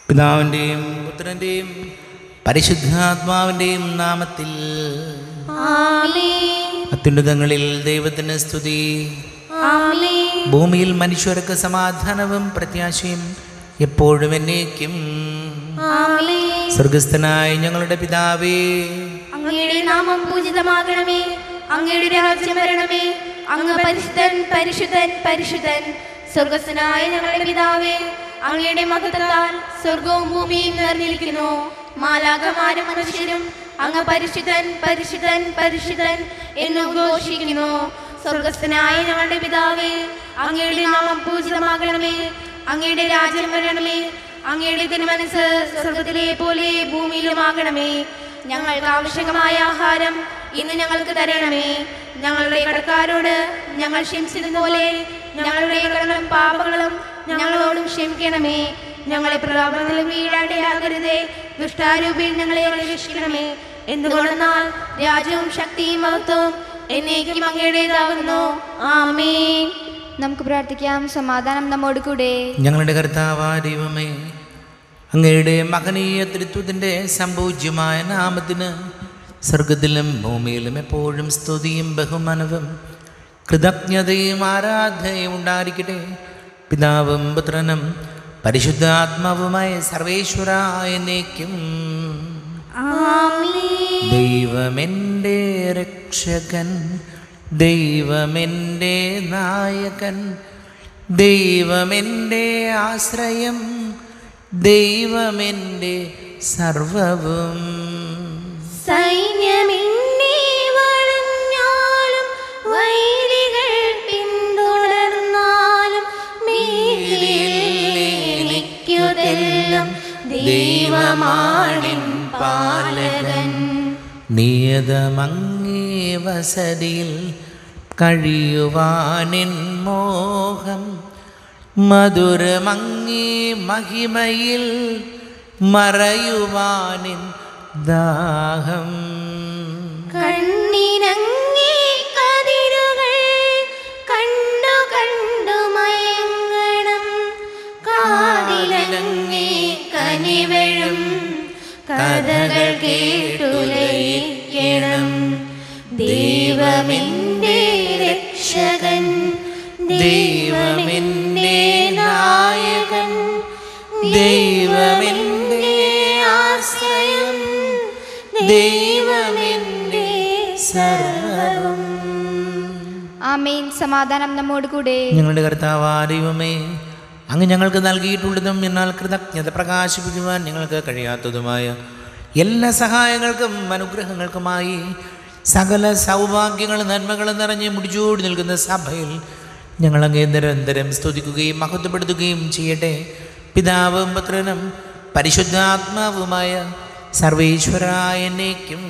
പിതാവിൻ്റെയും പുത്രൻ്റെയും പരിശുദ്ധാത്മാവിൻ്റെയും നാമത്തിൽ ആമേൻ അത്യുന്നതങ്ങളിൽ ദൈവത്തിന് സ്തുതി ആമേൻ ഭൂമിയിൽ മനുഷ്യർക്ക് സമാധാനവും പ്രത്യാശയും എപ്പോഴും എന്നേക്കും ആമേൻ സ്വർഗസ്ഥനായ ഞങ്ങളുടെ പിതാവേ അങ്ങയുടെ നാമം പൂജിതമാകണമേ അങ്ങയുടെ രാജ്യം വരണമേ അങ്ങ് പരിശുദ്ധൻ പരിശുദ്ധൻ പരിശുദ്ധൻ സ്വർഗസ്വനായ ഞങ്ങളുടെ പിതാവേ അങ്ങയുടെ മഹത്താൽ സ്വർഗവും ഭൂമിയും നിറഞ്ഞിരിക്കുന്നു മാലാകമാരും മനുഷ്യരും അങ്ങ് പരിശുദ്ധൻ പരിശുദ്ധൻ പരിശുദ്ധൻ എന്ന് ഘോഷിക്കുന്നു സ്വർഗസ്ഥനായ ഞങ്ങളുടെ പിതാവേ അങ്ങയുടെ നാമം പൂജിതമാകണമേ അങ്ങയുടെ രാജ്യം വരണമേ അങ്ങയുടെ തിരുമനസ് സ്വർഗത്തിലെ പോലെ ഭൂമിയിലുമാകണമേ ഞങ്ങൾക്ക് ആവശ്യമായ ആഹാരം ഇന്ന് ഞങ്ങൾക്ക് തരണമേ ഞങ്ങളുടെ കടക്കാരോട് ഞങ്ങൾ ക്ഷമിച്ചതുപോലെ ഞങ്ങളുടെ കടങ്ങളും പാപങ്ങളും ഞങ്ങളോടും ക്ഷമിക്കണമേ ഞങ്ങളെ പ്രലോഭനങ്ങളിൽ വീഴാണ്ടിയാകരുതേ ദുഷ്ടാരൂപിയിൽ ഞങ്ങളെ രക്ഷിക്കണമേ എന്തുകൊണ്ടെന്നാൽ രാജ്യവും ശക്തിയും മഹത്വവും എന്നേക്കും അങ്ങയുടേതാകുന്നു ആമേൻ നമുക്ക് പ്രാർത്ഥിക്കാം സമാധാനം നമ്മോട് കൂടെ ഞങ്ങളുടെ കർത്താവായ ദൈവമേ അങ്ങയുടെ മഹനീയ തൃത്വത്തിൻ്റെ സംപൂജ്യമായ നാമത്തിന് സ്വർഗത്തിലും ഭൂമിയിലും എപ്പോഴും സ്തുതിയും ബഹുമാനവും കൃതജ്ഞതയും ആരാധനയും ഉണ്ടായിരിക്കട്ടെ പിതാവും പുത്രനും പരിശുദ്ധാത്മാവുമായ സർവേശ്വരായ എന്നേക്കും ദൈവമെൻ്റെ രക്ഷകൻ ദൈവമെൻ്റെ നായകൻ ദൈവമെൻ്റെ ആശ്രയം ദൈവമെൻ്റെ സർവവും സൈന്യമെന്നെ വളഞ്ഞാലും വൈരികൾ പിന്തുടർന്നാലും എനിക്കുതെല്ലാം ദൈവമാണിൻ പാലകൻ നിയതമങ്ങേ വസതിയിൽ കഴിയുവാനിൻ മോഹം മധുരമങ്ങേ മഹിമയിൽ മറയുവാനിൻ ദാഹം കണ്ണിനങ്ങേ കതിരുകൾ കണ്ടു കണ്ടു മയങ്ങണം കാതിലങ്ങേ കനിവഴും കഥകൾ കേട്ടുലയിക്കണം ദൈവമെന്റെ രക്ഷകൻ ദൈവമെൻ്റെ നായകൻ ദൈവമെൻ്റെ ആശ്രയം ദൈവമെൻ്റെ സർവം ആമേൻ സമാധാനം നമ്മോട് കൂടെ ഞങ്ങളുടെ കർത്താവാ ദൈവമേ അങ്ങ് ഞങ്ങൾക്ക് നൽകിയിട്ടുള്ളതും എന്നാൽ കൃതജ്ഞത പ്രകാശിപ്പിക്കുവാൻ ഞങ്ങൾക്ക് കഴിയാത്തതുമായ എല്ലാ സഹായങ്ങൾക്കും അനുഗ്രഹങ്ങൾക്കുമായി സകല സൗഭാഗ്യങ്ങളും നന്മകളും നിറഞ്ഞ് മുടിച്ചൂടി നിൽക്കുന്ന സഭയിൽ ഞങ്ങൾ അങ്ങേ നിരന്തരം സ്തുതിക്കുകയും മഹത്വപ്പെടുത്തുകയും ചെയ്യട്ടെ പിതാവും പുത്രനും പരിശുദ്ധാത്മാവുമായ സർവേശ്വരായ എന്നേക്കും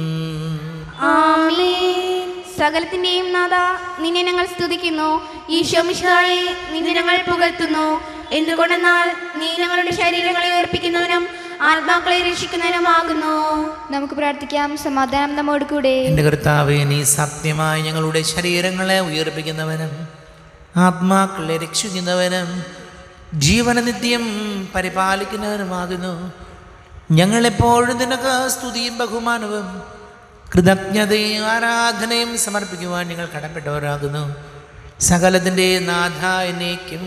ആമേൻ സകലത്തിന്റെയും നാഥ നിന്നെ ഞങ്ങൾ സ്തുതിക്കുന്നു ഈശോ മിശിഹായെ നിന്നെ ഞങ്ങൾ പുകഴ്ത്തുന്നു എന്തുകൊണ്ടെന്നാൽ നീ ഞങ്ങളുടെ ശരീരങ്ങളെ ഉയർപ്പിക്കുന്നവനും ആത്മാക്കളെ രക്ഷിക്കുന്നവനുമാകുന്നു നമുക്ക് പ്രാർത്ഥിക്കാം സമാധാനം നമ്മോട് കൂടെ എൻ്റെ കർത്താവെ നീ സത്യമായി ഞങ്ങളുടെ ശരീരങ്ങളെ ഉയർപ്പിക്കുന്നവനും ആത്മാക്കളെ രക്ഷിക്കുന്നവനും ജീവനനിത്യം പരിപാലിക്കുന്നവനുമാകുന്നു ഞങ്ങളെപ്പോഴും നിനക്ക് സ്തുതിയും ബഹുമാനവും കൃതജ്ഞതയും ആരാധനയും സമർപ്പിക്കുവാൻ ഞങ്ങൾ കടപ്പെട്ടവരാകുന്നു സകലത്തിൻ്റെ നാഥ എന്നേക്കും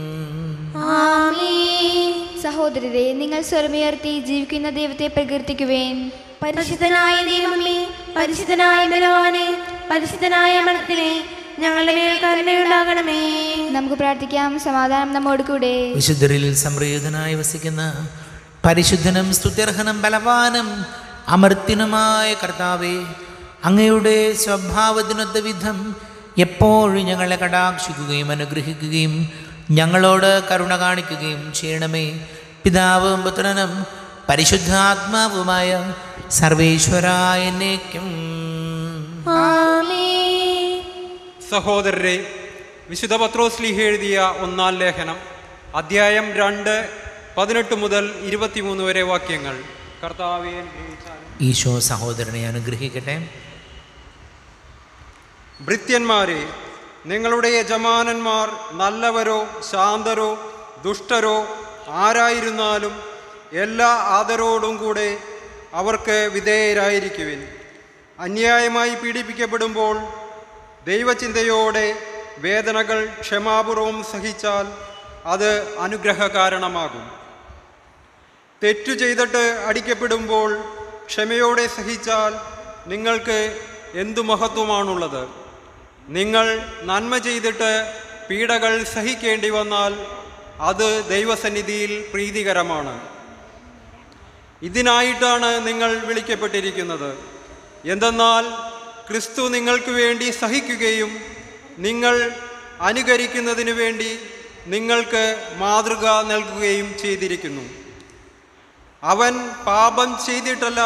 ആമേൻ സഹോദരരെ നിങ്ങൾ സ്വരമുയർത്തി ജീവിക്കുന്ന ദൈവത്തെ പ്രകീർത്തിക്കുവേൻ പരിശുദ്ധനായ ദൈവമേ പരിശുദ്ധനായ ബലവാനെ പരിശുദ്ധനായ മണത്തിലെ ഞങ്ങളുടെ മേൽ കരുണയുണ്ടാകണമേ നമുക്ക് പ്രാർത്ഥിക്കാം സമാധാനം നമ്മോട് കൂടെ വിശുദ്ധരിൽ സംപ്രീതനായി വസിക്കുന്ന പരിശുദ്ധനും സ്തുത്യർഹനും ബലവാനും അമർത്തിനുമായ കർത്താവെ അങ്ങയുടെ സ്വഭാവത്തിനൊത്ത വിധം എപ്പോഴും ഞങ്ങളെ കടാക്ഷിക്കുകയും അനുഗ്രഹിക്കുകയും ഞങ്ങളോട് കരുണ കാണിക്കുകയും ചെയ്യണമേ പിതാവും പുത്രനും പരിശുദ്ധാത്മാവുമായ സർവേശ്വരായ എന്നേക്കും ആമേൻ സഹോദരരെ വിശുദ്ധ പത്രോസ്ലിഹ എഴുതിയ ഒന്നാം ലേഖനം അധ്യായം രണ്ട് പതിനെട്ട് മുതൽ ഇരുപത്തിമൂന്ന് വരെ വാക്യങ്ങൾ കർത്താവെ അനുഗ്രഹിച്ചാലും ഈശോ സഹോദരനെ അനുഗ്രഹിക്കട്ടെ ഭൃത്യന്മാരെ നിങ്ങളുടെ യജമാനന്മാർ നല്ലവരോ ശാന്തരോ ദുഷ്ടരോ ആരായിരുന്നാലും എല്ലാ ആദരവോടും കൂടെ അവർക്ക് വിധേയരായിരിക്കുവിൻ അന്യായമായി പീഡിപ്പിക്കപ്പെടുമ്പോൾ ദൈവചിന്തയോടെ വേദനകൾ ക്ഷമാപൂർവം സഹിച്ചാൽ അത് അനുഗ്രഹ കാരണമാകും തെറ്റു ചെയ്തിട്ട് അടിക്കപ്പെടുമ്പോൾ ക്ഷമയോടെ സഹിച്ചാൽ നിങ്ങൾക്ക് എന്തു മഹത്വമാണുള്ളത് നിങ്ങൾ നന്മ ചെയ്തിട്ട് പീഡകൾ സഹിക്കേണ്ടി വന്നാൽ അത് ദൈവസന്നിധിയിൽ പ്രീതികരമാണ് ഇതിനായിട്ടാണ് നിങ്ങൾ വിളിക്കപ്പെട്ടിരിക്കുന്നത് എന്തെന്നാൽ ക്രിസ്തു നിങ്ങൾക്ക് വേണ്ടി സഹിക്കുകയും നിങ്ങൾ അനുകരിക്കുന്നതിനു വേണ്ടി നിങ്ങൾക്ക് മാതൃക നൽകുകയും ചെയ്തിരിക്കുന്നു അവൻ പാപം ചെയ്തിട്ടല്ല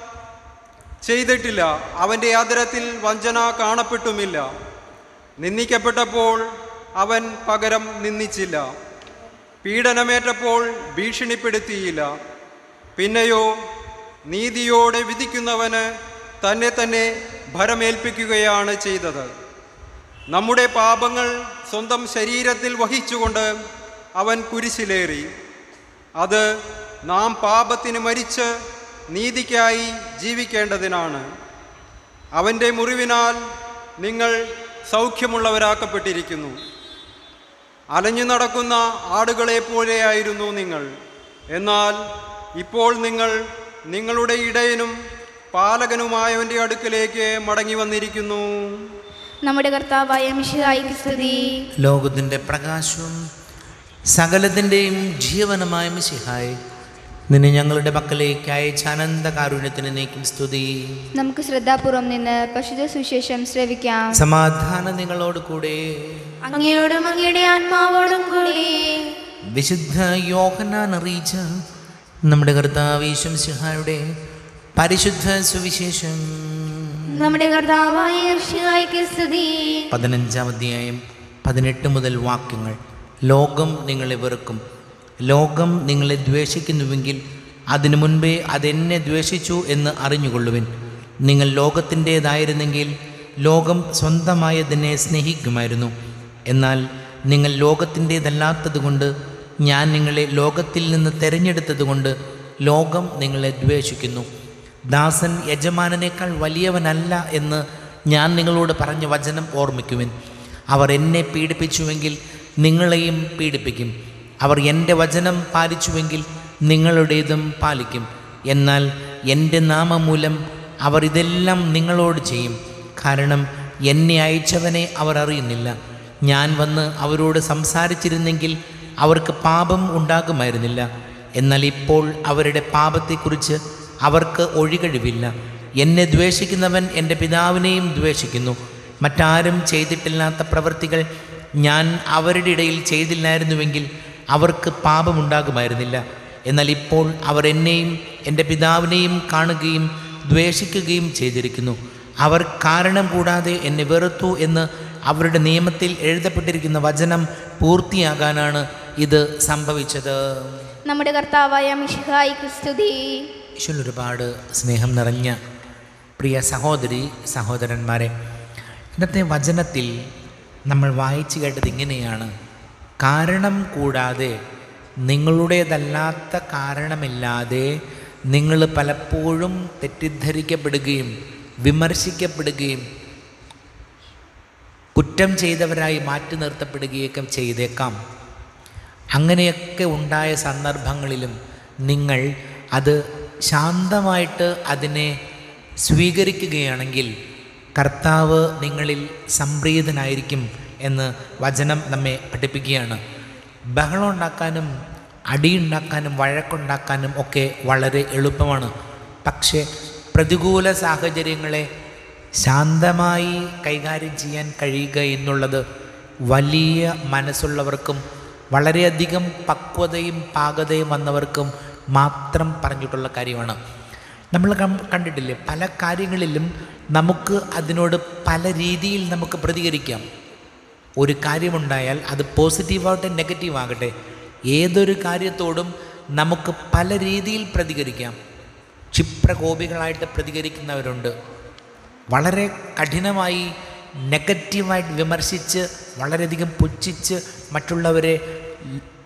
ചെയ്തിട്ടില്ല അവൻ്റെ ആദരത്തിൽ വഞ്ചന കാണപ്പെട്ടുമില്ല നിന്ദിക്കപ്പെട്ടപ്പോൾ അവൻ പകരം നിന്ദിച്ചില്ല പീഡനമേറ്റപ്പോൾ ഭീഷണിപ്പെടുത്തിയില്ല പിന്നെയോ നീതിയോടെ വിധിക്കുന്നവന് തന്നെ തന്നെ ഭരമേൽപ്പിക്കുകയാണ് ചെയ്തത് നമ്മുടെ പാപങ്ങൾ സ്വന്തം ശരീരത്തിൽ വഹിച്ചുകൊണ്ട് അവൻ കുരിശിലേറി അത് നാം പാപത്തിന് മരിച്ച് നീതിക്കായി ജീവിക്കേണ്ടതിനാണ് അവൻ്റെ മുറിവിനാൽ നിങ്ങൾ സൗഖ്യമുള്ളവരാക്കപ്പെട്ടിരിക്കുന്നു അലഞ്ഞു നടക്കുന്ന ആടുകളെ പോലെയായിരുന്നു നിങ്ങൾ എന്നാൽ ഇപ്പോൾ നിങ്ങൾ നിങ്ങളുടെ ഇടയനും പാലകനുമായവൻ്റെ അടുക്കലേക്ക് മടങ്ങി വന്നിരിക്കുന്നു നമ്മുടെ കർത്താവായ മിശിഹായിക്ക് സ്തുതി ലോകത്തിൻ്റെ പ്രകാശവും സകലത്തിൻ്റെയും ജീവനമായ മിശിഹായി നിന്നെ ഞങ്ങളുടെ പക്കലേക്ക് അയച്ച അനന്ത കാരുണ്യത്തിന് നീക്കും സ്തുതി നമുക്ക് ശ്രദ്ധാപൂർവം നിന്ന് പശുത സുവിശേഷം ശ്രവിക്കാം സമാധാനം നിങ്ങളോട് കൂടെ അങ്ങയോടും അങ്ങയുടെ ആത്മാവോടും കൂടി വിശുദ്ധ യോഹനാൻ അറിയിച്ച നമ്മുടെ കർത്താവ് സിഹായുടെ പരിശുദ്ധ സുവിശേഷം നമ്മുടെ കർത്താവായ മിശിഹായിക്ക് സ്തുതി പതിനഞ്ചാം അധ്യായം പതിനെട്ട് മുതൽ വാക്യങ്ങൾ ലോകം നിങ്ങളെ വെറുക്കും ലോകം നിങ്ങളെ ദ്വേഷിക്കുന്നുവെങ്കിൽ അതിനു മുൻപേ അതെന്നെ ദ്വേഷിച്ചു എന്ന് അറിഞ്ഞുകൊള്ളുവിൻ നിങ്ങൾ ലോകത്തിൻ്റേതായിരുന്നെങ്കിൽ ലോകം സ്വന്തമായതിനെ സ്നേഹിക്കുമായിരുന്നു എന്നാൽ നിങ്ങൾ ലോകത്തിൻ്റേതല്ലാത്തതുകൊണ്ട് ഞാൻ നിങ്ങളെ ലോകത്തിൽ നിന്ന് തിരഞ്ഞെടുത്തതുകൊണ്ട് ലോകം നിങ്ങളെ ദ്വേഷിക്കുന്നു ദാസൻ യജമാനനേക്കാൾ വലിയവനല്ല എന്ന് ഞാൻ നിങ്ങളോട് പറഞ്ഞ വചനം ഓർമ്മിക്കുവിൻ അവർ എന്നെ പീഡിപ്പിച്ചുവെങ്കിൽ നിങ്ങളെയും പീഡിപ്പിക്കും അവർ എൻ്റെ വചനം പാലിച്ചുവെങ്കിൽ നിങ്ങളുടേതും പാലിക്കും എന്നാൽ എൻ്റെ നാമമൂലം അവർ ഇതെല്ലാം നിങ്ങളോട് ചെയ്യും കാരണം എന്നെ അയച്ചവനെ അവർ അറിയുന്നില്ല ഞാൻ വന്ന് അവരോട് സംസാരിച്ചിരുന്നെങ്കിൽ അവർക്ക് പാപം ഉണ്ടാകുമായിരുന്നില്ല എന്നാൽ ഇപ്പോൾ അവരുടെ പാപത്തെക്കുറിച്ച് അവർക്ക് ഒഴികഴിവില്ല എന്നെ ദ്വേഷിക്കുന്നവൻ എൻ്റെ പിതാവിനെയും ദ്വേഷിക്കുന്നു മറ്റാരും ചെയ്തിട്ടില്ലാത്ത പ്രവൃത്തികൾ ഞാൻ അവരുടെ ഇടയിൽ ചെയ്തില്ലായിരുന്നുവെങ്കിൽ അവർക്ക് പാപമുണ്ടാകുമായിരുന്നില്ല എന്നാൽ ഇപ്പോൾ അവർ എന്നെയും എൻ്റെ പിതാവിനെയും കാണുകയും ദ്വേഷിക്കുകയും ചെയ്തിരിക്കുന്നു അവർ കാരണം കൂടാതെ എന്നെ വെറുത്തു എന്ന് അവരുടെ നിയമത്തിൽ എഴുതപ്പെട്ടിരിക്കുന്ന വചനം പൂർത്തിയാകാനാണ് ഇത് സംഭവിച്ചത് നമ്മുടെ കർത്താവായ മിശിഹായിക്ക് സ്തുതി ഈശ്വരൻ ഒരുപാട് സ്നേഹം നിറഞ്ഞ പ്രിയ സഹോദരി സഹോദരന്മാരെ ഇന്നത്തെ വചനത്തിൽ നമ്മൾ വായിച്ചു കേട്ടത് ഇങ്ങനെയാണ് കാരണം കൂടാതെ നിങ്ങളുടേതല്ലാത്ത കാരണമില്ലാതെ നിങ്ങൾ പലപ്പോഴും തെറ്റിദ്ധരിക്കപ്പെടുകയും വിമർശിക്കപ്പെടുകയും കുറ്റം ചെയ്തവരായി മാറ്റി നിർത്തപ്പെടുകയൊക്കെ ചെയ്തേക്കാം അങ്ങനെയൊക്കെ ഉണ്ടായ സന്ദർഭങ്ങളിലും നിങ്ങൾ അത് ശാന്തമായിട്ട് അതിനെ സ്വീകരിക്കുകയാണെങ്കിൽ കർത്താവ് നിങ്ങളിൽ സംപ്രീതനായിരിക്കും എന്ന് വചനം നമ്മെ പഠിപ്പിക്കുകയാണ് ബഹളം ഉണ്ടാക്കാനും അടിയുണ്ടാക്കാനും വഴക്കുണ്ടാക്കാനും ഒക്കെ വളരെ എളുപ്പമാണ് പക്ഷേ പ്രതികൂല സാഹചര്യങ്ങളെ ശാന്തമായി കൈകാര്യം ചെയ്യാൻ കഴിയുക എന്നുള്ളത് വലിയ മനസ്സുള്ളവർക്കും വളരെയധികം പക്വതയും പാകതയും വന്നവർക്കും മാത്രം പറഞ്ഞിട്ടുള്ള കാര്യമാണ് നമ്മൾ കം- കണ്ടിട്ടില്ലേ പല കാര്യങ്ങളിലും നമുക്ക് അതിനോട് പല രീതിയിൽ നമുക്ക് പ്രതികരിക്കാം ഒരു കാര്യമുണ്ടായാൽ അത് പോസിറ്റീവാകട്ടെ നെഗറ്റീവ് ആകട്ടെ ഏതൊരു കാര്യത്തോടും നമുക്ക് പല രീതിയിൽ പ്രതികരിക്കാം ക്ഷിപ്രകോപികളായിട്ട് പ്രതികരിക്കുന്നവരുണ്ട് വളരെ കഠിനമായി നെഗറ്റീവായിട്ട് വിമർശിച്ച് വളരെയധികം പുച്ഛിച്ച് മറ്റുള്ളവരെ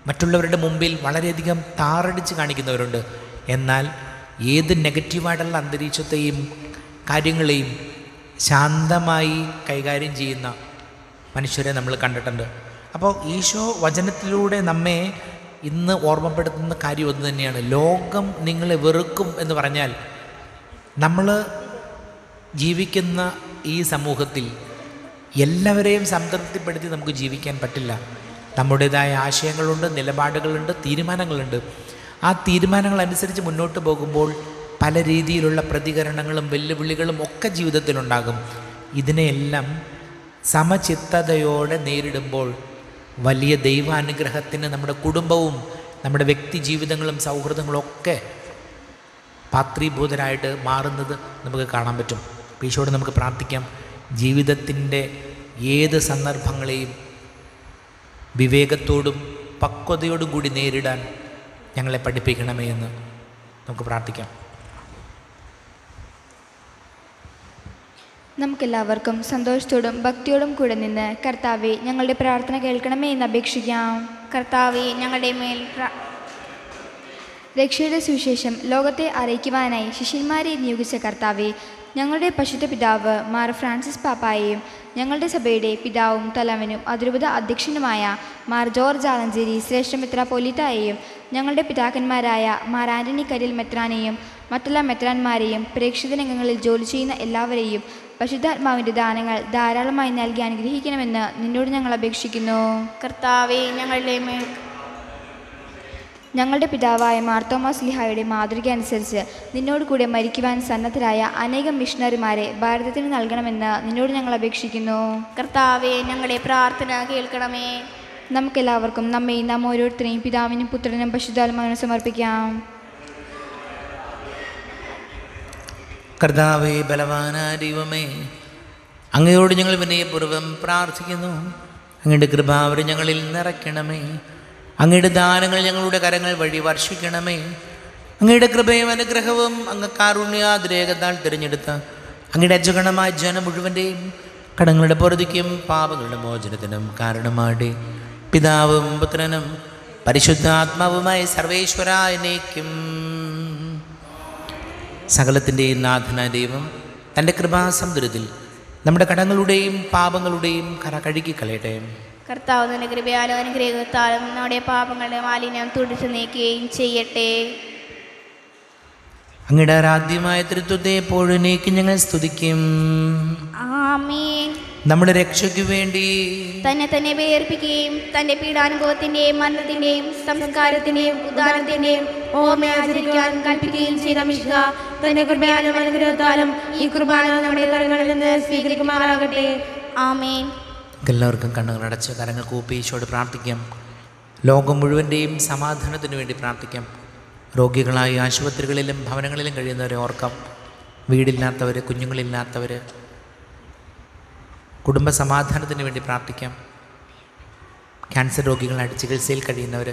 മറ്റുള്ളവരുടെ മുമ്പിൽ വളരെയധികം താറടിച്ച് കാണിക്കുന്നവരുണ്ട് എന്നാൽ ഏത് നെഗറ്റീവായിട്ടുള്ള അന്തരീക്ഷത്തെയും കാര്യങ്ങളെയും ശാന്തമായി കൈകാര്യം ചെയ്യുന്ന മനുഷ്യരെ നമ്മൾ കണ്ടിട്ടുണ്ട് അപ്പോൾ ഈശോ വചനത്തിലൂടെ നമ്മെ ഇന്ന് ഓർമ്മപ്പെടുത്തുന്ന കാര്യം ഒന്ന് തന്നെയാണ് ലോകം നിങ്ങളെ വെറുക്കും എന്ന് പറഞ്ഞാൽ നമ്മൾ ജീവിക്കുന്ന ഈ സമൂഹത്തിൽ എല്ലാവരെയും സംതൃപ്തിപ്പെടുത്തി നമുക്ക് ജീവിക്കാൻ പറ്റില്ല നമ്മുടേതായ ആശയങ്ങളുണ്ട് നിലപാടുകളുണ്ട് തീരുമാനങ്ങളുണ്ട് ആ തീരുമാനങ്ങൾ അനുസരിച്ച് മുന്നോട്ട് പോകുമ്പോൾ പല രീതിയിലുള്ള പ്രതികരണങ്ങളും വെല്ലുവിളികളും ഒക്കെ ജീവിതത്തിലുണ്ടാകും ഇതിനെയെല്ലാം സമചിത്തതയോടെ നേരിടുമ്പോൾ വലിയ ദൈവാനുഗ്രഹത്തിന് നമ്മുടെ കുടുംബവും നമ്മുടെ വ്യക്തി ജീവിതങ്ങളും സൗഹൃദങ്ങളും ഒക്കെ പാത്രീഭൂതരായിട്ട് മാറുന്നത് നമുക്ക് കാണാൻ പറ്റും അപ്പോൾ ഈശോയോട് നമുക്ക് പ്രാർത്ഥിക്കാം ജീവിതത്തിൻ്റെ ഏത് സന്ദർഭങ്ങളെയും വിവേകത്തോടും പക്വതയോടും കൂടി നേരിടാൻ ഞങ്ങളെ പഠിപ്പിക്കണമേ എന്ന് നമുക്ക് പ്രാർത്ഥിക്കാം നമുക്കെല്ലാവർക്കും സന്തോഷത്തോടും ഭക്തിയോടും കൂടെ നിന്ന് കർത്താവെ ഞങ്ങളുടെ പ്രാർത്ഥന കേൾക്കണമേ എന്ന് അപേക്ഷിക്കാം കർത്താവെ ഞങ്ങളുടെ മേൽ പ്ര- രക്ഷയുടെ സുവിശേഷം ലോകത്തെ അറിയിക്കുവാനായി ശിഷ്യന്മാരെ നിയോഗിച്ച കർത്താവെ ഞങ്ങളുടെ പശുത്ത പിതാവ് മാർ ഫ്രാൻസിസ് പാപ്പായെയും ഞങ്ങളുടെ സഭയുടെ പിതാവും തലവനും അതിരൂപത അധ്യക്ഷനുമായ മാർ ജോർജ് ആലഞ്ചേരി ശ്രേഷ്ഠ മെത്രാപ്പൊലിത്തായെയും ഞങ്ങളുടെ പിതാക്കന്മാരായ മാർ ആന്റണി കരിൽ മെത്രാനെയും മറ്റുള്ള മെത്രാന്മാരെയും പ്രേക്ഷിത രംഗങ്ങളിൽ ജോലി ചെയ്യുന്ന എല്ലാവരെയും പരിശുദ്ധാത്മാവിൻ്റെ ദാനങ്ങൾ ധാരാളമായി നൽകി അനുഗ്രഹിക്കണമെന്ന് നിന്നോട് ഞങ്ങൾ അപേക്ഷിക്കുന്നു കർത്താവെ ഞങ്ങളുടെ മേൽ ഞങ്ങളുടെ പിതാവായ മാർത്തോമാസ് ലിഹായുടെ മാതൃക അനുസരിച്ച് നിന്നോട് കൂടെ മരിക്കുവാൻ സന്നദ്ധരായ അനേകം മിഷണറിമാരെ ഭാരതത്തിന് നൽകണമെന്ന് നിന്നോട് ഞങ്ങൾ അപേക്ഷിക്കുന്നു കർത്താവെ ഞങ്ങളുടെ പ്രാർത്ഥന കേൾക്കണമേ നമുക്കെല്ലാവർക്കും നമ്മയും നാം ഓരോരുത്തരെയും പിതാവിനും പുത്രനും പശുദ്ധാത്മാവിനും സമർപ്പിക്കാം കർത്താവേ ബലവാനായ ദൈവമേ അങ്ങയോട് ഞങ്ങൾ വിനയപൂർവ്വം പ്രാർത്ഥിക്കുന്നു അങ്ങയുടെ കൃപാവരെ ഞങ്ങളിൽ നിറയ്ക്കണമേ അങ്ങയുടെ ദാനങ്ങൾ ഞങ്ങളുടെ കരങ്ങൾ വഴി വർഷിക്കണമേ അങ്ങയുടെ കൃപയും അനുഗ്രഹവും അങ്ങ് കാരുണ്യാതിരേകത്താൽ തിരഞ്ഞെടുത്ത അങ്ങയുടെ അജഗണമായ ജനം മുഴുവൻ്റെയും കടങ്ങളുടെ പൊറുതിക്കും പാപങ്ങളുടെ മോചനത്തിനും കാരണമാടെ പിതാവും പുത്രനും പരിശുദ്ധാത്മാവുമായി സർവേശ്വരായനേക്കും സകലത്തിൻ്റെയും നാഥനായ ദൈവം തൻ്റെ കൃപാസമുദ്രത്തിൽ നമ്മുടെ കടങ്ങളുടെയും പാപങ്ങളുടെയും കര കഴുകി കളയട്ടെ കർത്താവ് നിന്റെ കൃപയാലും അനുഗ്രഹത്താലും നമ്മുടെ പാപങ്ങളുടെ മാലിന്യം തുടച്ചു നീക്കുകയും ചെയ്യട്ടെ അങ്ങയുടെ ആരാധ്യമായ തൃത്വത്തെ എപ്പോഴേക്ക് ഞങ്ങൾ സ്തുതിക്കും ആമീൻ നമ്മുടെ രക്ഷയ്ക്ക് വേണ്ടി തന്നെ തന്നെ വേർപ്പിക്കുകയും തന്റെ പീഡാനുഭവത്തിന്റെയും മരണത്തിന്റെയും സംസ്കാരത്തിന്റെയും ഉദാഹരണത്തിന്റെയും ഓർമ്മ ആചരിക്കാൻ കൽപ്പിക്കുകയും ചെയ്ത മിശുക തന്റെ കൃപയാലും അനുഗ്രഹത്താലും ഈ കുർബാന നമ്മുടെ കരങ്ങളിൽ നിന്ന് സ്വീകരിക്കുമാറാകട്ടെ ആമേൻ എല്ലാവർക്കും കണ്ണുകൾ അടച്ച് കരങ്ങൾ കൂപ്പി ഈശോട് പ്രാർത്ഥിക്കാം ലോകം മുഴുവൻ്റെയും സമാധാനത്തിന് വേണ്ടി പ്രാർത്ഥിക്കാം രോഗികളായി ആശുപത്രികളിലും ഭവനങ്ങളിലും കഴിയുന്നവരെ ഓർക്കാം വീടില്ലാത്തവർ കുഞ്ഞുങ്ങളില്ലാത്തവർ കുടുംബ സമാധാനത്തിന് വേണ്ടി പ്രാർത്ഥിക്കാം ക്യാൻസർ രോഗികളായിട്ട് ചികിത്സയിൽ കഴിയുന്നവർ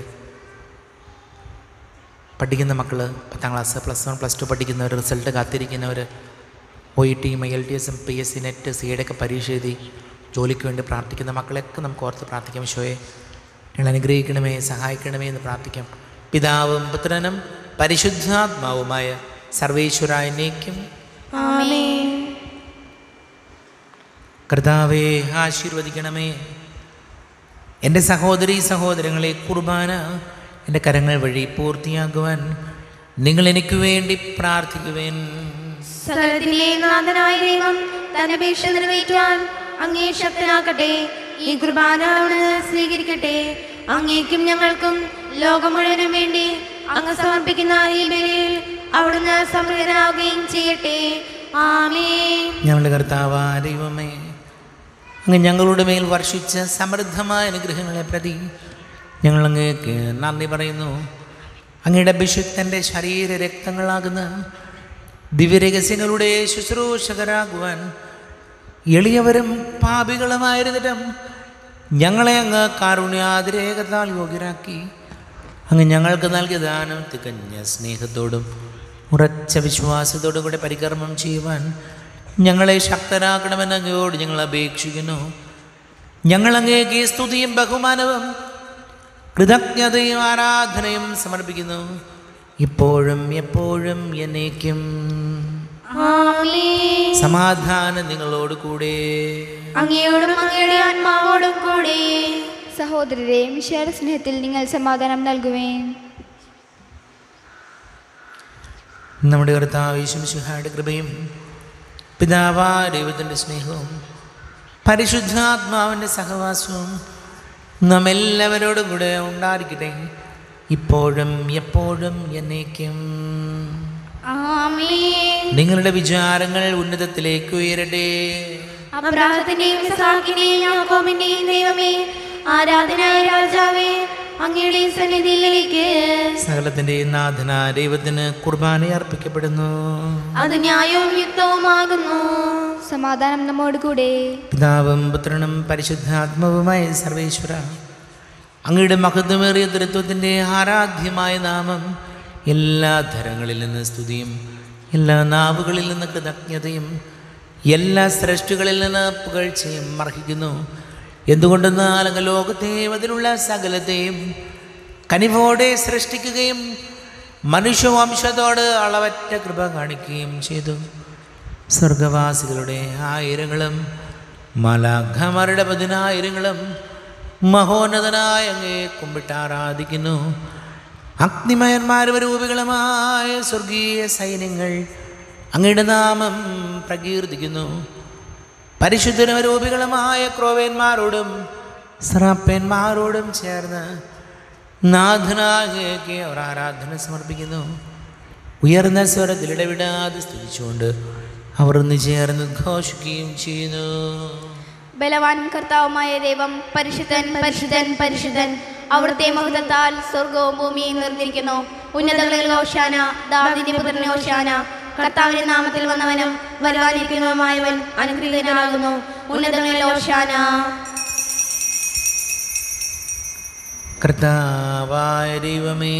പഠിക്കുന്ന മക്കൾ പത്താം class plus one plus two പഠിക്കുന്നവർ റിസൾട്ട് കാത്തിരിക്കുന്നവർ ഒ ഇ ടിയും ഐ എൽ ടി എസും P S C NET C ഒക്കെ പരീക്ഷ എഴുതി ജോലിക്ക് വേണ്ടി പ്രാർത്ഥിക്കുന്ന മക്കളെയൊക്കെ നമുക്ക് ഓർത്ത് പ്രാർത്ഥിക്കാം ഈശോയെ ഞങ്ങൾ അനുഗ്രഹിക്കണമേ സഹായിക്കണമേ എന്ന് പ്രാർത്ഥിക്കാം പിതാവും പുത്രനും പരിശുദ്ധാത്മാവുമായ സർവേശ്വരായനേക്കും ആമേൻ കർത്താവെ ആശീർവദിക്കണമേ എൻ്റെ സഹോദരി സഹോദരങ്ങളെ കുർബാന എൻ്റെ കരങ്ങൾ വഴി പൂർത്തിയാക്കുവാൻ നിങ്ങൾ എനിക്ക് വേണ്ടി പ്രാർത്ഥിക്കുവേൻ സകലത്തിലെ നാഥനായ ദൈവം തന്റെ അപേക്ഷ നിറവേറ്റുവാൻ അങ്ങേ ശക്തനാക്കട്ടെ ഈ കുർബാന അവിടുന്ന് സ്വീകരിക്കട്ടെ അങ്ങേക്കും ഞങ്ങൾക്കും ലോകം മുഴുവനും വേണ്ടി അങ്ങ് സമർപ്പിക്കുന്ന ഈ ബലിയിൽ അവിടുന്ന് സമൃദ്ധനാവുകയും ചെയ്യട്ടെ ആമേൻ ഞങ്ങളുടെ കർത്താവാ ദൈവമേ അങ്ങ് ഞങ്ങളുടെ മേൽ വർഷിച്ച സമൃദ്ധമായ അനുഗ്രഹങ്ങളെ പ്രതി ഞങ്ങൾ അങ്ങേക്ക് നന്ദി പറയുന്നു അങ്ങയുടെ അഭിഷിക്തൻ്റെ ശരീര രക്തങ്ങളാകുന്ന ദിവ്യരഹസ്യങ്ങളുടെ ശുശ്രൂഷകരാകുവാൻ എളിയവരും പാപികളുമായിരുന്നിട്ടും ഞങ്ങളെ അങ്ങ് കാരുണ്യാതിരേകത്താൽ യോഗ്യരാക്കി അങ്ങ് ഞങ്ങൾക്ക് നൽകിയ ദാനം തികഞ്ഞ സ്നേഹത്തോടും ഉറച്ച വിശ്വാസത്തോടും കൂടെ പരികർമ്മം ചെയ്യുവാൻ ഞങ്ങളെ ശക്തരാക്കണമെന്ന് അങ്ങയോട് ഞങ്ങൾ അപേക്ഷിക്കുന്നു ഞങ്ങൾ അങ്ങേക്ക് സ്തുതിയും ബഹുമാനവും കൃതജ്ഞതയും ആരാധനയും സമർപ്പിക്കുന്നു ഇപ്പോഴും എപ്പോഴും എന്നേക്കും ആമേൻ. സമാധാനം നിങ്ങളോട് കൂടെ അങ്ങയോടും അങ്ങയുടെ ആത്മാവോടും കൂടെ സഹോദരരെ മിശയുടെ സ്നേഹത്തിൽ നിങ്ങൾ സമാധാനം നൽകുവേൻ നമ്മുടെ കർത്താവ് യേശുമിശിഹായുടെ കൃപയും പിതാവാ ദൈവത്തിൻ്റെ സ്നേഹവും പരിശുദ്ധാത്മാവിൻ്റെ സഹവാസവും നാം എല്ലാവരോടും കൂടെ ഉണ്ടായിരിക്കട്ടെ ഇപ്പോഴും എപ്പോഴും എന്നേക്കും ആമേൻ നിങ്ങളുടെ വിചാരങ്ങൾ ഉന്നതത്തിലേക്ക് ഉയരട്ടെ അബ്രാഹത്തിന്റെയും ഇസ്ഹാക്കിന്റെയും യാക്കോബിന്റെയും ദൈവമേ ആരാധനായ രാജാവേ അങ്ങയുടെ സന്നിധിയിലേക്ക് സകലത്തിൻ്റെ നാഥന ദൈവത്തിന് കുർബാന അർപ്പിക്കപ്പെടുന്നു അത് ന്യായവും യുക്തവുമാകുന്നു സമാധാനം നമ്മോട് കൂടെ പിതാവും പുത്രനും പരിശുദ്ധാത്മാവുമായ സർവേശ്വര അങ്ങയുടെ മഹത്വമേറിയ തൃത്വത്തിൻ്റെ ആരാധ്യമായ നാമം എല്ലാ ധരങ്ങളിൽ നിന്ന് സ്തുതിയും എല്ലാ നാവുകളിൽ നിന്ന് കൃതജ്ഞതയും എല്ലാ സൃഷ്ടികളിൽ നിന്ന് പുകഴ്ചയും അർഹിക്കുന്നു എന്തുകൊണ്ടെന്നാൽ അങ്ങ് ലോകത്തെയും അതിലുള്ള സകലത്തെയും കനിവോടെ സൃഷ്ടിക്കുകയും മനുഷ്യവംശത്തോട് അളവറ്റ കൃപ കാണിക്കുകയും ചെയ്തു സ്വർഗവാസികളുടെ ആയിരങ്ങളും മലാഖമാരുടെ പതിനായിരങ്ങളും മഹോന്നതനായ അങ്ങയെ കുമ്പിട്ട് ആരാധിക്കുന്നു അഗ്നിമയന്മാരും രൂപികളുമായ സ്വർഗീയ സൈന്യങ്ങൾ അങ്ങയുടെ നാമം പ്രകീർത്തിക്കുന്നു പരിശുദ്ധരൂപികളുമായ ക്രോവേന്മാരോടും സ്രാപ്പന്മാരോടും ചേർന്ന് നാഥനാകേക്ക് അവർ ആരാധന സമർപ്പിക്കുന്നു ഉയർന്ന സ്വരത്തിൽ ഇടവിടാതെ സ്തുതിച്ചുകൊണ്ട് അവർ ഒന്ന് ചേർന്ന് ഘോഷിക്കുകയും ചെയ്യുന്നു ബലവാനും കർത്താവുമായ ദൈവം പരിശുദ്ധൻ പരിശുദ്ധൻ പരിശുദ്ധൻ അവിടുത്തെ മഹത്വത്താൽ സ്വർഗവും ഭൂമിയും നിർന്നിരിക്കുന്നു ഉന്നതങ്ങളിൽ ഓശാന ദാവിദിന്റെ പുത്രൻ ഓശാന കർത്താവിന്റെ നാമത്തിൽ വന്നവനും വരുവാനിരിക്കുന്നതുമായവൻ അനുഗ്രഹീതനാകുന്നു ഉന്നതങ്ങളിൽ ഓശാന കർത്താവായ ദൈവമേ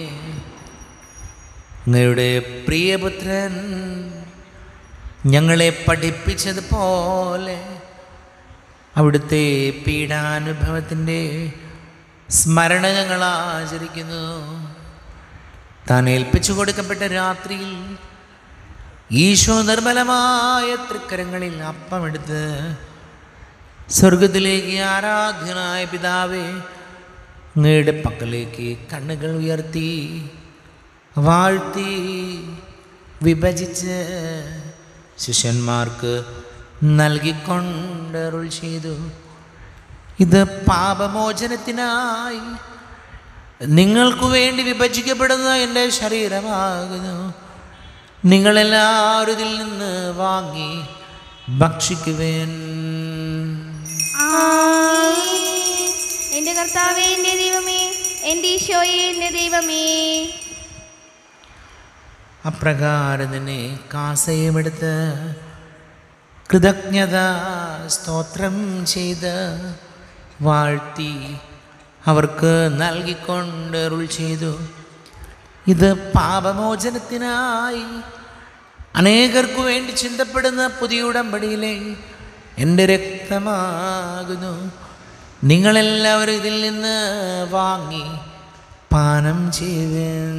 അങ്ങയുടെ പ്രിയപുത്രൻ ഞങ്ങളെ പഠിപ്പിച്ചതുപോലെ അവിടുത്തെ പീഡാനുഭവത്തിൻ്റെ സ്മരണ ഞങ്ങൾ ആചരിക്കുന്നു താൻ ഏൽപ്പിച്ചു കൊടുക്കപ്പെട്ട രാത്രിയിൽ ഈശോ നിർമ്മലമായ തൃക്കരങ്ങളിൽ അപ്പമെടുത്ത് സ്വർഗത്തിലേക്ക് ആരാധ്യനായ പിതാവേ അങ്ങയുടെ പക്കലേക്ക് കണ്ണുകൾ ഉയർത്തി വാഴ്ത്തി വിഭജിച്ച് ശിഷ്യന്മാർക്ക് നൽകിക്കൊണ്ടരുൾ ചെയ്തു ഇത് പാപമോചനത്തിനായി നിങ്ങൾക്ക് വേണ്ടി വിഭജിക്കപ്പെടുന്ന എൻ്റെ ശരീരമാകുന്നു നിങ്ങളെല്ലാവരും ഇതിൽ നിന്ന് വാങ്ങി ഭക്ഷിക്കുവേൻ എന്റെ കർത്താവേ എന്റെ ദൈവമേ എന്റെ ഈശോയെ എന്റെ ദൈവമേ അപ്രകാരം തന്നെ കാസയുമെടുത്ത് കൃതജ്ഞത സ്തോത്രം ചെയ്ത് വാഴ്ത്തി അവർക്ക് നൽകിക്കൊണ്ട് അരുൾ ചെയ്തു ഇത് പാപമോചനത്തിനായി അനേകർക്കു വേണ്ടി ചിന്തപ്പെടുന്ന പുതിയ ഉടമ്പടിയിലെ എൻ്റെ രക്തമാകുന്നു നിങ്ങളെല്ലാവരും ഇതിൽ നിന്ന് വാങ്ങി പാനം ചെയ്യുവൻ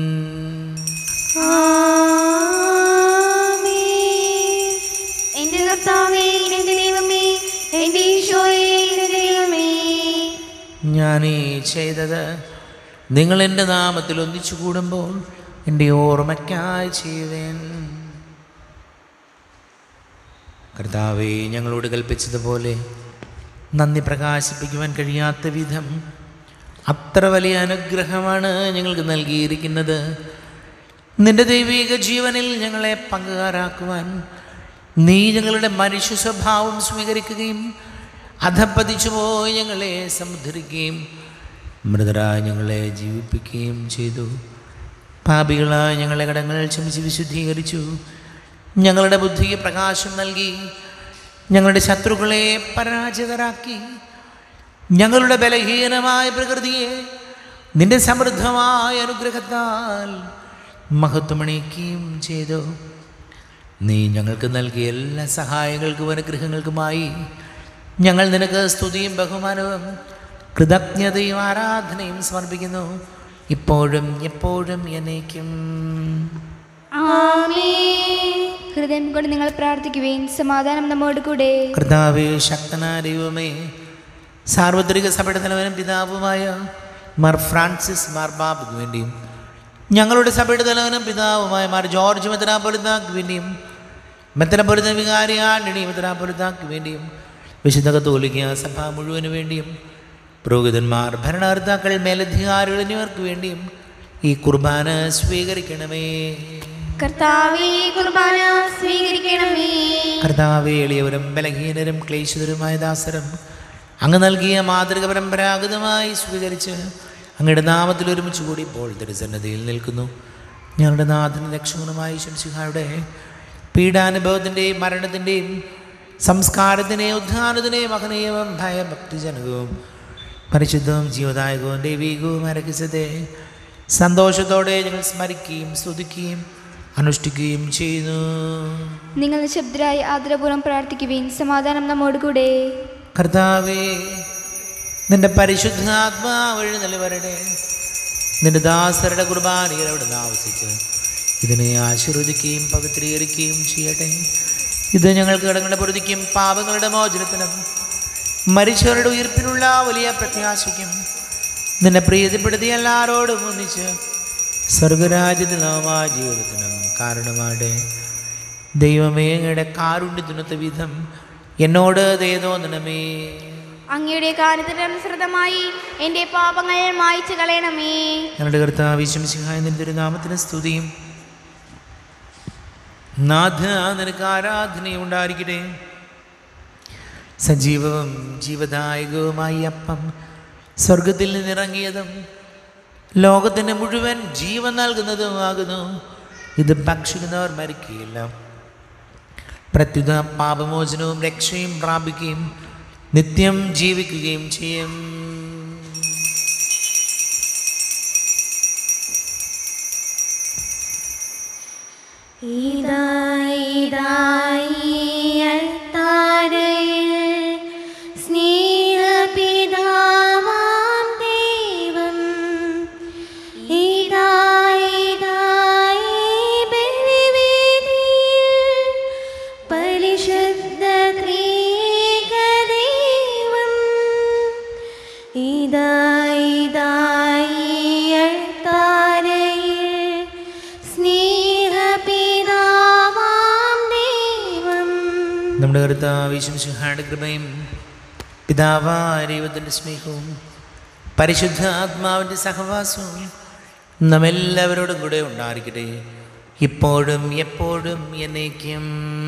എന്റെ കർത്താവേ എന്റെ ദൈവമേ എന്റെ ഈശോയെ എന്റെ ദൈവമേ ഞാൻ ഈ ചെയ്തത് നിങ്ങൾ എൻ്റെ നാമത്തിൽ ഒന്നിച്ചു കൂടുമ്പോൾ എൻ്റെ ഓർമ്മയ്ക്കായി ചെയ്യുവേൻ കർത്താവെ ഞങ്ങളോട് കൽപ്പിച്ചതുപോലെ നന്ദി പ്രകാശിപ്പിക്കുവാൻ കഴിയാത്ത വിധം അത്ര വലിയ അനുഗ്രഹമാണ് ഞങ്ങൾക്ക് നൽകിയിരിക്കുന്നത് നിന്റെ ദൈവിക ജീവനിൽ ഞങ്ങളെ പങ്കുകാരാക്കുവാൻ നീ ഞങ്ങളുടെ മനുഷ്യ സ്വഭാവം സ്വീകരിക്കുകയും അധപ്പതിച്ചു പോയി ഞങ്ങളെ സമുദ്ധരിക്കുകയും മൃതരായി ഞങ്ങളെ ജീവിപ്പിക്കുകയും ചെയ്തു പാപികളായ ഞങ്ങളെ കടങ്ങൾ ക്ഷമിച്ച് വിശുദ്ധീകരിച്ചു ഞങ്ങളുടെ ബുദ്ധിക്ക് പ്രകാശം നൽകി ഞങ്ങളുടെ ശത്രുക്കളെ പരാജിതരാക്കി ഞങ്ങളുടെ ബലഹീനമായ പ്രകൃതിയെ നിന്റെ സമൃദ്ധമായ അനുഗ്രഹത്താൽ മഹത്വമണിക്കുകയും ചെയ്തു നീ ഞങ്ങൾക്ക് നൽകിയ എല്ലാ സഹായങ്ങൾക്കും അനുഗ്രഹങ്ങൾക്കുമായി ഞങ്ങൾ നിനക്ക് സ്തുതിയും ബഹുമാനവും കൃതജ്ഞതയും ആരാധനയും സമർപ്പിക്കുന്നു ഇപ്പോഴും എപ്പോഴും എന്നേക്കും ആമേൻ ഹൃദയം കൊണ്ട് നിങ്ങൾ പ്രാർത്ഥിക്കുവേൻ സമാധാനം നമ്മോട് കൂടെ കർത്താവേ ശക്തനായ ദൈവമേ സാർവത്രിക സഭയുടെ തലവനും പിതാവുമായ മാർ ഫ്രാൻസിസ് മാർ ബാബുക്ക് വേണ്ടിയും ഞങ്ങളുടെ സഭയുടെ തലവനും പിതാവുമായ മാർ ജോർജ് മെത്രാപൊലിതാക്ക് വേണ്ടിയും മെത്രാപൊലിത വികാരി ആന്റണി മെത്രാപൊലിതാക്ക് വേണ്ടിയും വിശുദ്ധ കത്തോലിക്ക സഭ മുഴുവന് വേണ്ടിയും പുരോഹിതന്മാർ ഭരണകർത്താക്കൾ മേലധികാരികൾ എന്നിവർക്ക് വേണ്ടിയും ഈ കുർബാന സ്വീകരിക്കണമേ കർത്താവേ കുർബാന സ്വീകരിക്കണമേ കർത്താവെ എളിയവരും ബലഹീനരും ക്ലേശിതരുമായ ദാസരും അങ്ങ് നൽകിയ മാതൃക പരമ്പരാഗതമായി സ്വീകരിച്ച് അങ്ങയുടെ നാമത്തിൽ ഒരുമിച്ച് കൂടി ഇപ്പോൾ തിരുസന്നതിയിൽ നിൽക്കുന്നു ഞങ്ങളുടെ നാഥന രക്ഷകനുമായ ശംസിഹായുടെ പീഡാനുഭവത്തിൻ്റെയും മരണത്തിൻ്റെയും സംസ്കാരത്തിൻ്റെയും ഉദ്ധാനത്തിൻ്റെയും മഹനീയവും ഭയഭക്തിജനകവും പരിശുദ്ധവും ജീവദായകവും ദൈവീകവും അരക്കിച്ചതെ സന്തോഷത്തോടെ ഞങ്ങൾ സ്മരിക്കുകയും സ്തുതിക്കുകയും അനുഷ്ഠിക്കുകയും ചെയ്യുന്നു നിങ്ങൾ നിശബ്ദരായി ആദരപൂർവ്വം പ്രാർത്ഥിക്കുവേൻ സമാധാനം നമ്മോട് കൂടെ കർത്താവേ നിന്റെ പരിശുദ്ധാത്മാവ് എഴുന്നള്ളി വരട്ടെ നിന്റെ ദാസരുടെ കുർബാനയിൽ അവിടെ നിന്ന് ആവശ്യിച്ച് ഇതിനെ ആശീർവദിക്കുകയും പവിത്രീകരിക്കുകയും ചെയ്യട്ടെ ഇത് ഞങ്ങൾക്ക് കടങ്ങളുടെ പൊറുതിക്കും പാപങ്ങളുടെ മോചനത്തിനും മരിച്ചവരുടെ ഉയർപ്പിനുള്ള വലിയ പ്രത്യാശയ്ക്കും നിന്നെ പ്രീതിപ്പെടുത്തി എല്ലാവരോടും ഒന്നിച്ച് സ്വർഗരാജ്യത്തിൽ നാമായ ജീവിതത്തിനും കാരണമാടെ ദൈവമേ അങ്ങയുടെ കാരുണ്യത്തിനൊത്ത വിധം എന്നോട് ദയതോന്നണമേ അങ്ങയുടെ കാര്യത്തിന് അനുസൃതമായി എൻ്റെ പാപങ്ങൾ മായ്ച്ചു കളയണമേ ഞങ്ങളുടെ കർത്താവ് വിശംസിഹായ നിന്റെ നാമത്തിന് സ്തുതിയും നാഥ നിനക്ക് ആരാധനയും ഉണ്ടായിരിക്കട്ടെ സജീവവും ജീവദായകവുമായി അപ്പം സ്വർഗത്തിൽ നിന്നിറങ്ങിയതും ലോകത്തിന് മുഴുവൻ ജീവൻ നൽകുന്നതുമാകുന്നു ഇത് ഭക്ഷിക്കുന്നവർ മരിക്കുകയില്ല പ്രത്യുത പാപമോചനവും രക്ഷയും പ്രാപിക്കുകയും നിത്യം ജീവിക്കുകയും ചെയ്യും സ്നേഹപിതാവാം ദൈവം ഇതായിതായി ബലിവേദിയിൽ പരിശുദ്ധ ത്രിക ദൈവം ഇതായിതായി അൾത്താരയിൽ സ്നേഹപിതാവാം ദൈവം നമ്മുടെ കർത്താവ് വിശംസിഹായുടെ കൃപയും പിതാവാരീവത്തിൻ്റെ സ്നേഹവും പരിശുദ്ധ ആത്മാവിൻ്റെ സഹവാസവും നമ്മെല്ലാവരോടും കൂടെ ഉണ്ടായിരിക്കട്ടെ ഇപ്പോഴും എപ്പോഴും എന്നേക്കും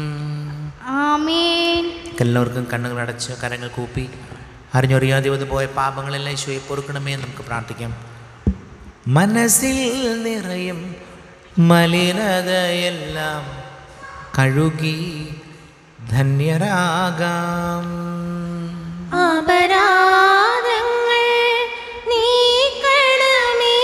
ആമേൻ എല്ലാവർക്കും കണ്ണുകൾ അടച്ച് കരങ്ങൾ കൂപ്പി അറിഞ്ഞറിയാതെ വന്ന് പോയ പാപങ്ങളെല്ലാം ഈശോയെ പൊറുക്കണമേ എന്ന് നമുക്ക് പ്രാർത്ഥിക്കാം മനസ്സിൽ നിറയും മലിനതയെല്ലാം കഴുകി ധന്യരാകാം അപരാധങ്ങൾ നീക്കണമേ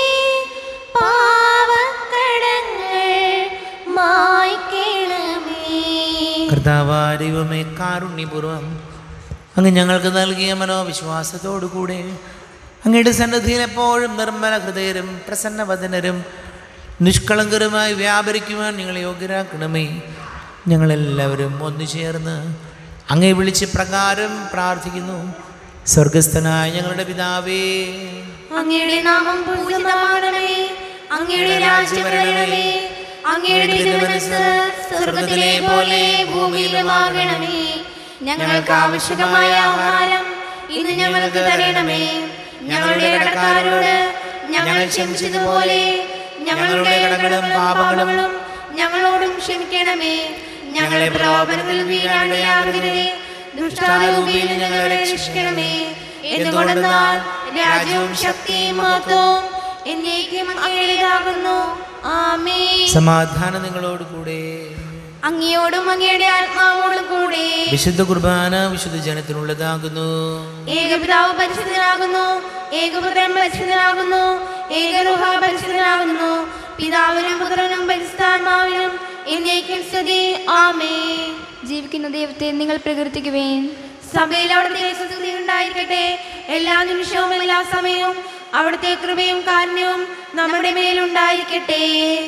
പാവക്കടങ്ങൾ മായ്ക്കണമേ കർത്താവാരിവമേ കാരുണ്യപൂർവം അങ്ങ് ഞങ്ങൾക്ക് നൽകിയ മനോവിശ്വാസത്തോടു കൂടെ അങ്ങയുടെ സന്നദ്ധിയിൽ എപ്പോഴും നിർമ്മല ഹൃദയരും പ്രസന്നവദനരും നിഷ്കളങ്കരുമായി വ്യാപരിക്കുവാൻ ഞങ്ങളെ യോഗ്യരാക്കണമേ ഞങ്ങളെല്ലാവരും ഒന്നു ചേർന്ന് അങ്ങേ വിളിച്ച് പ്രകാരം പ്രാർത്ഥിക്കുന്നു സ്വർഗസ്ഥനായ ഞങ്ങളുടെ പിതാവേ അങ്ങയുടെ നാമം പൂജിതമാകണമേ അങ്ങയുടെ രാജ്യം വരണമേ അങ്ങയുടെ തിരുമനസ് സ്വർഗത്തിലെ പോലെ ഭൂമിയിലുമാകണമേ ഞങ്ങൾക്ക് ആവശ്യമായ ആഹാരം ഇന്ന് ഞങ്ങൾക്ക് തരണമേ ഞങ്ങളുടെ കടക്കാരോട് ഞങ്ങൾ ക്ഷമിച്ചതുപോലെ ഞങ്ങളുടെ കടകളും പാപങ്ങളും ഞങ്ങളോടും ക്ഷമിക്കണമേ ഞങ്ങളെ പ്രലോഭനത്തിൽ വീഴാണ്ടിയാകരുതേ ദുഷ്ടാരൂപിയിൽ ഞങ്ങളെ രക്ഷിക്കണമേ എന്തുകൊണ്ടെന്നാൽ രാജ്യവും ശക്തിയും മഹത്വവും എന്നേക്കും അങ്ങയുടേതാകുന്നു ആമേ സമാധാനം നിങ്ങളോട് കൂടെ അങ്ങയോടും അങ്ങയുടെ ആത്മാവോടും കൂടെ വിശുദ്ധ കുർബാന വിശുദ്ധ ജനത്തിനുള്ളതാകുന്നു ഏകപിതാവ് പരിശുദ്ധനാകുന്നു ഏകപുത്രൻ പരിശുദ്ധനാകുന്നു ഏകരുഹ പരിശുദ്ധനാകുന്നു പിതാവിനും പുത്രനും പരിശുദ്ധാത്മാവിനും എന്നേക്കും സ്തുതി ആമേ ജീവിക്കുന്ന ദൈവത്തെ നിങ്ങൾ പ്രകീർത്തിക്കുവേൻ സഭയിൽ അവിടുത്തെ സ്തുതി ഉണ്ടായിരിക്കട്ടെ എല്ലാ നിമിഷവും എല്ലാ സമയവും അവിടുത്തെ കൃപയും കാരുണ്യവും നമ്മുടെ മേലുണ്ടായിരിക്കട്ടെ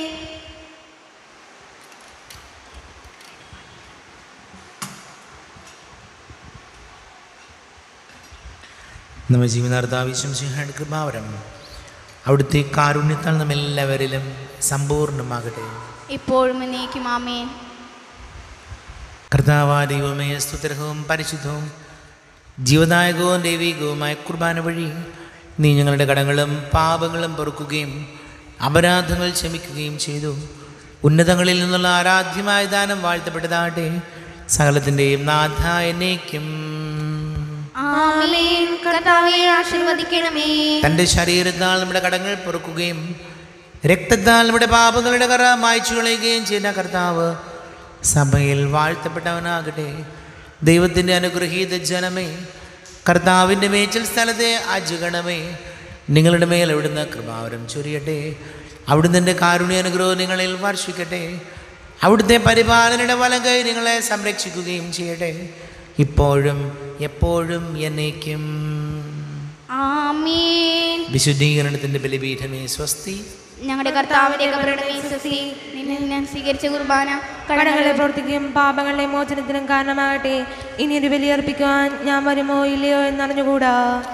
നമ്മുടെ ജീവിതാർത്ഥാവശ്യം സിംഹയുടെ കൃപാവരം അവിടുത്തെ കാരുണ്യത്താൽ നമ്മെല്ലാവരിലും സമ്പൂർണ്ണമാകട്ടെ ഇപ്പോഴും എന്നേക്കും ആമേൻ കർത്താവാ ദൈവമേ സ്തുതിർഹവും പരിശുദ്ധവും ജീവദായകവും ദൈവികവുമായ കുർബാന വഴി നീ ഞങ്ങളുടെ കടങ്ങളും പാപങ്ങളും പൊറുക്കുകയും അപരാധങ്ങൾ ക്ഷമിക്കുകയും ചെയ്തു ഉന്നതങ്ങളിൽ നിന്നുള്ള ആരാധ്യമായ ദാനം വാഴ്ത്തപ്പെട്ടതാകട്ടെ സകലത്തിൻ്റെയും നാഥ എന്നേക്കും ആമേൻ കർത്താവെ ആശീർവദിക്കണമേ തൻ്റെ ശരീരത്താൽ നമ്മുടെ കടങ്ങൾ പൊറുക്കുകയും രക്തത്താൽ നമ്മുടെ പാപങ്ങളുടെ കറ മായ്ച്ചു കളയുകയും ചെയ്യുന്ന കർത്താവ് സഭയിൽ വാഴ്ത്തപ്പെട്ടവനാകട്ടെ ദൈവത്തിൻ്റെ അനുഗ്രഹീത ജനമേ കർത്താവിൻ്റെ മേച്ചിൽ സ്ഥലത്തെ അജുഗണമേ നിങ്ങളുടെ മേൽ അവിടുന്ന് കൃപാവരം ചൊരിയട്ടെ അവിടുന്ന് എൻ്റെ കാരുണ്യ അനുഗ്രഹം നിങ്ങളിൽ വർഷിക്കട്ടെ അവിടുത്തെ പരിപാലനയുടെ വലം കൈ നിങ്ങളെ സംരക്ഷിക്കുകയും ചെയ്യട്ടെ ഇപ്പോഴും എപ്പോഴും എന്നേക്കും ആമേൻ വിശുദ്ധീകരണത്തിൻ്റെ ബലിപീഠമേ സ്വസ്തി ഞങ്ങളുടെ കർത്താവിന്റെ കബറുടെ വിശ്വസി നിന്നെ ഞാൻ സ്വീകരിച്ച കുർബാന കടങ്ങളെ പ്രവർത്തിക്കുകയും പാപങ്ങളുടെ മോചനത്തിനും കാരണമാകട്ടെ ഇനി ഒരു ബലിയർപ്പിക്കുവാൻ ഞാൻ വരുമോ ഇല്ലയോ എന്നറിഞ്ഞുകൂടാ